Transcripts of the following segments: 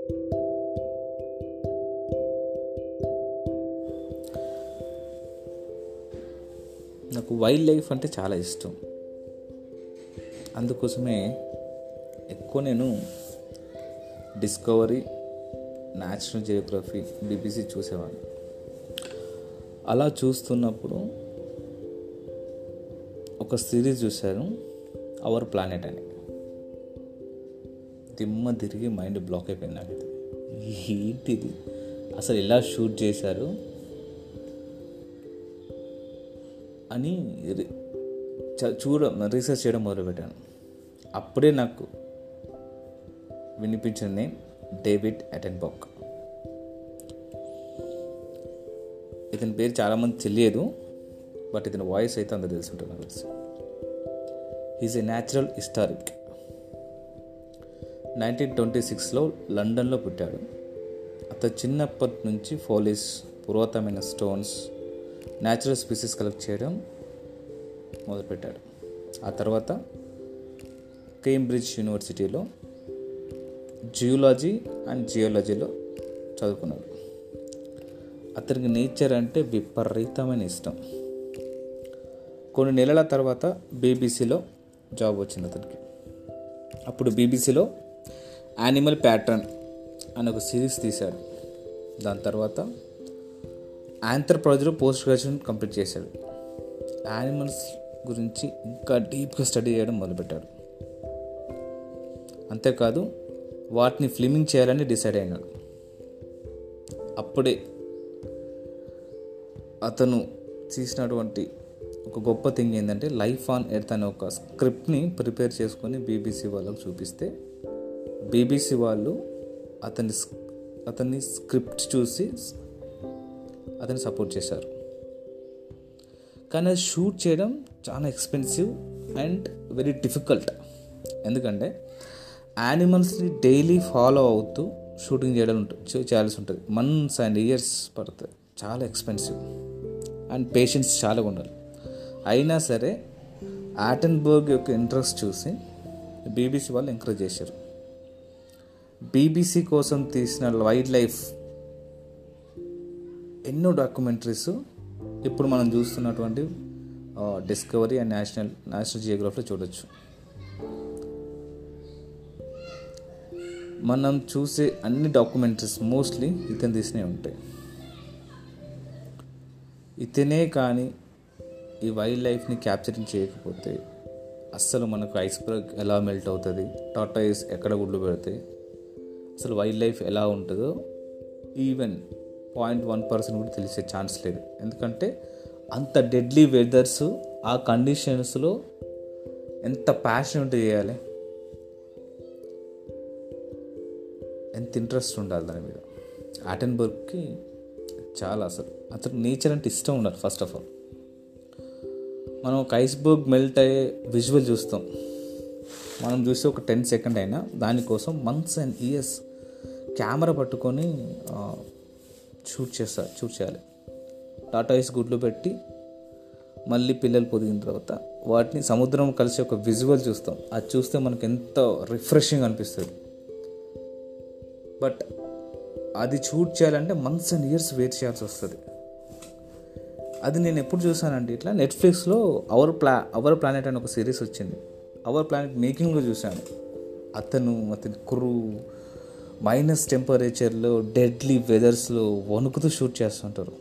నాకు wild life అంటే చాలా ఇష్టం అందుకోసమే ఎక్కువ నేను డిస్కవరీ న్యాచురల్ జియోగ్రఫీ బీబీసీ చూసేవాడిని అలా చూస్తున్నప్పుడు ఒక సిరీస్ చూశాను అవర్ ప్లానెట్ అని దిమ్మ తిరిగి మైండ్ బ్లాక్ అయిపోయింది నాకు ఏంటిది అసలు ఎలా షూట్ చేశారు అని చూడ రీసెర్చ్ చేయడం మొదలుపెట్టాను అప్పుడే నాకు వినిపించిన నేమ్ డేవిడ్ అటెన్బాక్ ఇతని పేరు చాలామంది తెలియదు బట్ ఇతని వాయిస్ అయితే అందరు తెలుసుంటుంది నాకు తెలిసి is a natural historic nineteen twenty సిక్స్లో లండన్లో పుట్టాడు అతను చిన్నప్పటి నుంచి ఫోలీస్ పురాతనమైన స్టోన్స్ న్యాచురల్ స్పీసీస్ కలెక్ట్ చేయడం మొదలుపెట్టాడు ఆ తర్వాత కేంబ్రిడ్జ్ యూనివర్సిటీలో జియోలజీ అండ్ జియోలజీలో చదువుకున్నాడు అతనికి నేచర్ అంటే విపరీతమైన ఇష్టం కొన్ని నెలల తర్వాత బీబీసీలో జాబ్ వచ్చింది అతనికి అప్పుడు బీబీసీలో యానిమల్ ప్యాటర్న్ అని ఒక సిరీస్ తీశాడు దాని తర్వాత ఆంథ్రప్రాలజీలో పోస్ట్ గ్రాడ్యుయేషన్ కంప్లీట్ చేశాడు యానిమల్స్ గురించి ఇంకా డీప్గా స్టడీ చేయడం మొదలుపెట్టాడు అంతేకాదు వాటిని ఫిల్మింగ్ చేయాలని డిసైడ్ అయినాడు అప్పుడే అతను తీసినటువంటి ఒక గొప్ప థింగ్ ఏంటంటే లైఫ్ ఆన్ ఎర్త్ అనే ఒక స్క్రిప్ట్ని ప్రిపేర్ చేసుకొని బీబీసీ వాళ్ళకు చూపిస్తే బీబీసీ వాళ్ళు అతని అతన్ని స్క్రిప్ట్ చూసి అతన్ని సపోర్ట్ చేశారు కానీ అది షూట్ చేయడం చాలా ఎక్స్పెన్సివ్ అండ్ వెరీ డిఫికల్ట్ ఎందుకంటే యానిమల్స్ని డైలీ ఫాలో అవుతూ షూటింగ్ చేయడం ఉంటుంది చేయాల్సి ఉంటుంది మంత్స్ అండ్ ఇయర్స్ పడుతుంది చాలా ఎక్స్పెన్సివ్ అండ్ పేషెన్స్ చాలా ఉండాలి అయినా సరే ఆటన్బర్గ్ యొక్క ఇంట్రెస్ట్ చూసి బీబీసీ వాళ్ళు ఎంకరేజ్ చేశారు బీబీసీ కోసం తీసిన వైల్డ్ లైఫ్ ఎన్నో డాక్యుమెంటరీస్ ఇప్పుడు మనం చూస్తున్నటువంటి డిస్కవరీ అండ్ నేషనల్ నేషనల్ జియోగ్రఫీలో చూడొచ్చు మనం చూసే అన్ని డాక్యుమెంటరీస్ మోస్ట్లీ ఇతను తీసినవి ఉంటాయి ఇతనే కానీ ఈ వైల్డ్ లైఫ్ని క్యాప్చరింగ్ చేయకపోతే అస్సలు మనకు ఐస్బర్గ్ ఎలా మెల్ట్ అవుతుంది టాటాయిస్ ఎక్కడ గుడ్లు పెడతాయి అసలు వైల్డ్ లైఫ్ ఎలా ఉంటుందో ఈవెన్ పాయింట్ వన్ పర్సెంట్ కూడా తెలిసే ఛాన్స్ లేదు ఎందుకంటే అంత డెడ్లీ వెదర్స్ ఆ కండిషన్స్లో ఎంత ప్యాషన్ ఉంటే చేయాలి ఎంత ఇంట్రెస్ట్ ఉండాలి దాని మీద ఆటన్బర్గ్కి చాలా అసలు అతను నేచర్ అంటే ఇష్టం ఉండాలి ఫస్ట్ ఆఫ్ ఆల్ మనం ఒక ఐస్బర్గ్ మెల్ట్ అయ్యే విజువల్ చూస్తాం మనం చూసి ఒక టెన్ సెకండ్ అయినా దానికోసం మంత్స్ అండ్ ఇయర్స్ కెమెరా పట్టుకొని షూట్ చేస్తారు షూట్ చేయాలి టాటా ఐస్ గుడ్లు పెట్టి మళ్ళీ పిల్లలు పొదిగిన తర్వాత వాటిని సముద్రం కలిసి ఒక విజువల్ చూస్తాం అది చూస్తే మనకు ఎంతో రిఫ్రెషింగ్ అనిపిస్తుంది బట్ అది షూట్ చేయాలంటే మంత్స్ అండ్ ఇయర్స్ వెయిట్ చేయాల్సి వస్తుంది అది నేను ఎప్పుడు చూసానంటే ఇట్లా నెట్ఫ్లిక్స్లో అవర్ ప్లా అవర్ ప్లానెట్ అని ఒక సిరీస్ వచ్చింది అవర్ ప్లానెట్ మేకింగ్లో చూశాను అతను అతని కుర్రు మైనస్ టెంపరేచర్లో డెడ్లీ వెదర్స్లో వణుకుతూ షూట్ చేస్తుంటారు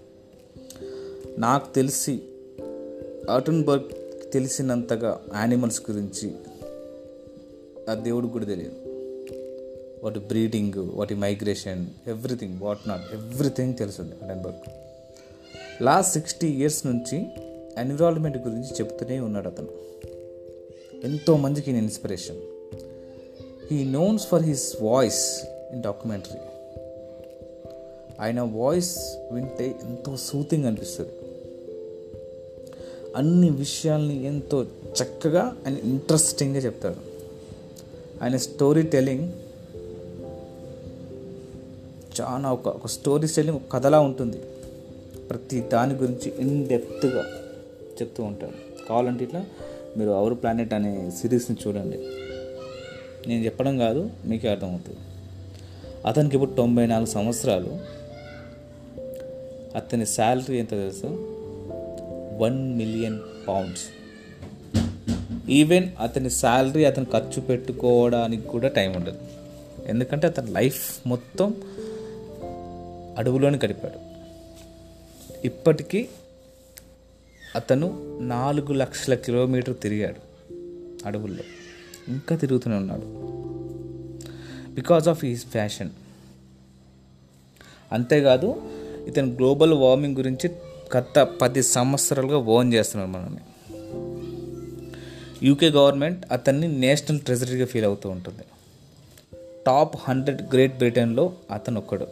నాకు తెలిసి ఆటన్బర్గ్ తెలిసినంతగా యానిమల్స్ గురించి ఆ దేవుడికి కూడా తెలియదు వాటి బ్రీడింగ్ వాటి migration everything what not everything తెలుస్తుంది ఆటన్బర్గ్ లాస్ట్ సిక్స్టీ ఇయర్స్ నుంచి ఎన్విరాన్మెంట్ గురించి చెప్తూనే ఉన్నాడు అతను ఎంతో మందికి inspiration he knowns for his voice in documentary ఆయన వాయిస్ వింటే ఎంతో సూతింగ్ అనిపిస్తుంది అన్ని విషయాల్ని ఎంతో చక్కగా అండ్ ఇంట్రెస్టింగ్గా చెప్తాడు ఆయన స్టోరీ టెలింగ్ చాలా ఒక ఒక స్టోరీ టెలింగ్ ఒక కథలా ఉంటుంది ప్రతి దాని గురించి ఇన్ డెప్త్గా చెప్తూ ఉంటాడు కావాలంటే ఇట్లా మీరు అవర్ ప్లానెట్ అనే సిరీస్ని చూడండి నేను చెప్పడం కాదు మీకే అర్థమవుతుంది అతనికి ఇప్పుడు తొంభై నాలుగు సంవత్సరాలు అతని శాలరీ ఎంత తెలుసు వన్ మిలియన్ పౌండ్స్ ఈవెన్ అతని శాలరీ అతను ఖర్చు పెట్టుకోవడానికి కూడా టైం ఉండదు ఎందుకంటే అతని లైఫ్ మొత్తం అడవులోనే గడిపాడు ఇప్పటికీ అతను నాలుగు లక్షల కిలోమీటర్ తిరిగాడు అడవుల్లో ఇంకా తిరుగుతూనే ఉన్నాడు బికాస్ ఆఫ్ హీస్ ఫ్యాషన్ అంతేకాదు ఇతను గ్లోబల్ వార్మింగ్ గురించి గత పది సంవత్సరాలుగా ఓన్ చేస్తున్నాడు మనల్ని యూకే గవర్నమెంట్ అతన్ని నేషనల్ ట్రెజరీగా ఫీల్ అవుతూ ఉంటుంది టాప్ హండ్రెడ్ గ్రేట్ బ్రిటన్లో అతను ఒక్కడు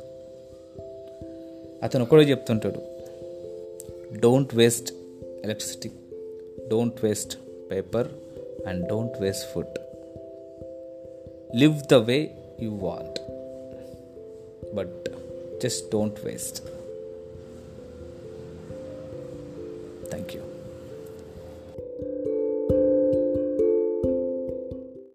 అతను ఒక్కడే చెప్తుంటాడు don't waste electricity don't waste paper and don't waste food live the way you want but just don't waste thank you